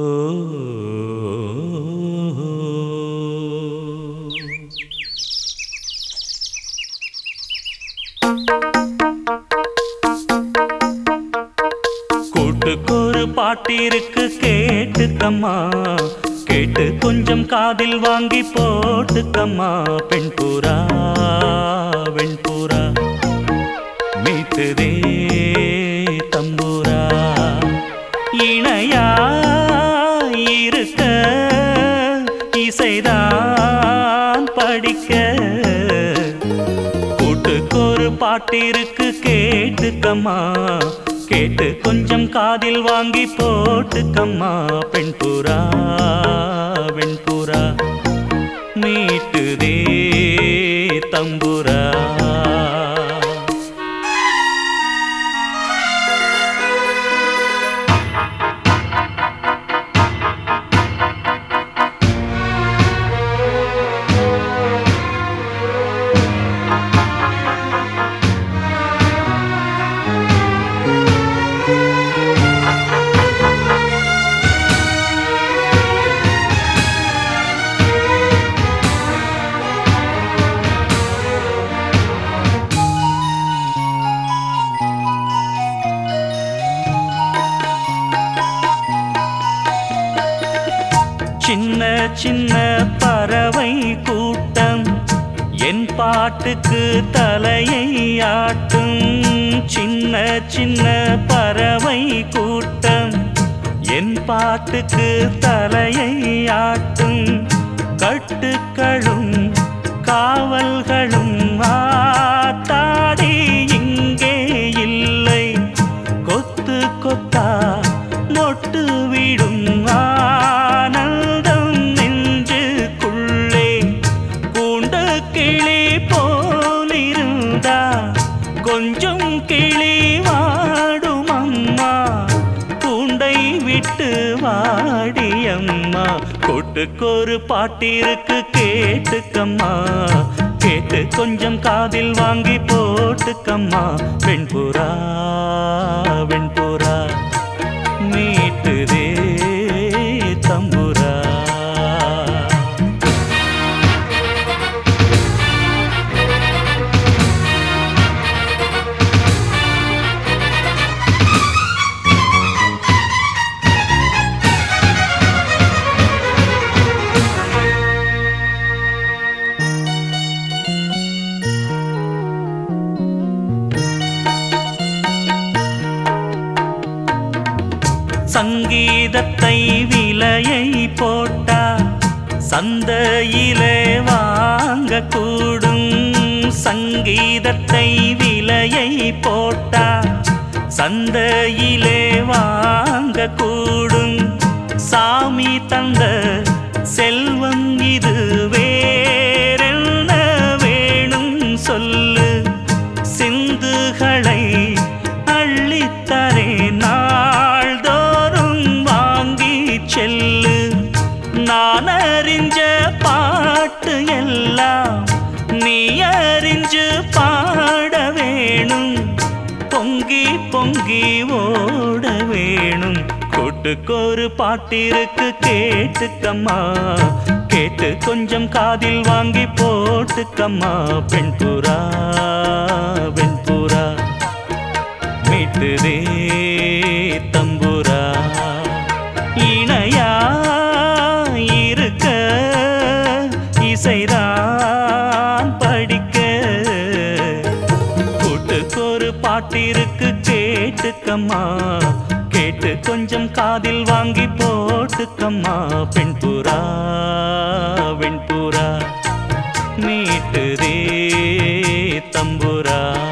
கூட்டுக்கொரு பாட்டிருக்கு கேட்டுக்கம்மா கேட்டு கொஞ்சம் காதில் வாங்கி போட்டுக்கம்மா பெண் புறா வெண்புறா மீட்டுதே தம்புரா இணையா இருக்க இசைதான் படிக்க கூட்டுக்கொரு பாட்டிருக்கு கேட்டுக்கம்மா கேட்டு கொஞ்சம் காதில் வாங்கி போட்டுக்கம்மா பெண் புறா வெண்புறா மீட்டுதே தம்புரா சின்ன சின்ன பறவை கூட்டம் என் பாட்டுக்கு தலையை ஆட்டும் சின்ன சின்ன பறவை கூட்டம் என் பாட்டுக்கு தலையை ஆட்டும் கட்டுக்களும் காவல்களும் ஆத்தாடி இங்கே இல்லை கொத்து கொத்தா மொட்டு விடும் ஆனந்தம் நெஞ்சுக்குள்ளே கூண்டு கிளி போலிருந்தா கொஞ்சம் கிளி வாடும் அம்மா கூண்டை விட்டு வாடியம்மா கூட்டுக்கொரு பாட்டிருக்கு கேட்டுக்கம்மா கேட்டு கொஞ்சம் காதில் வாங்கி போட்டுக்கம்மா வெண்புறா வெண்புறா மீட்டுதே தம்புரா சங்கீதத்தை விலையை போட்டா சந்தையிலே வாங்க கூடும் சங்கீதத்தை விலையை போட்டா சந்தையிலே வாங்க கூடும் சாமி தந்த செல்வம் இது வேறென்ன வேணும் சொல்லு சிந்துகளை அள்ளித்தரே நாள்தோறும் வாங்கி செல்லு நான் அறிஞ்ச பாட்டு எல்லாம் நீ அறிஞ்சு பாட வேணும் பொங்கி பொங்கி ஓட வேணும் கூட்டுக்கொரு பாட்டிருக்கு கேட்டுக்கம்மா கேட்டு கொஞ்சம் காதில் வாங்கி போட்டுக்கம்மா பெண் புறா வெண்புறா மீட்டுதே தம்புரா இணையா இருக்க இசைதான் படிக்க கூட்டுக்கொரு பாட்டிருக்கு கேட்டுக்கம்மா கேட்டு கொஞ்சம் காதில் வாங்கி போட்டுக்கம்மா பெண் புறா வெண்புறா மீட்டுதே தம்புரா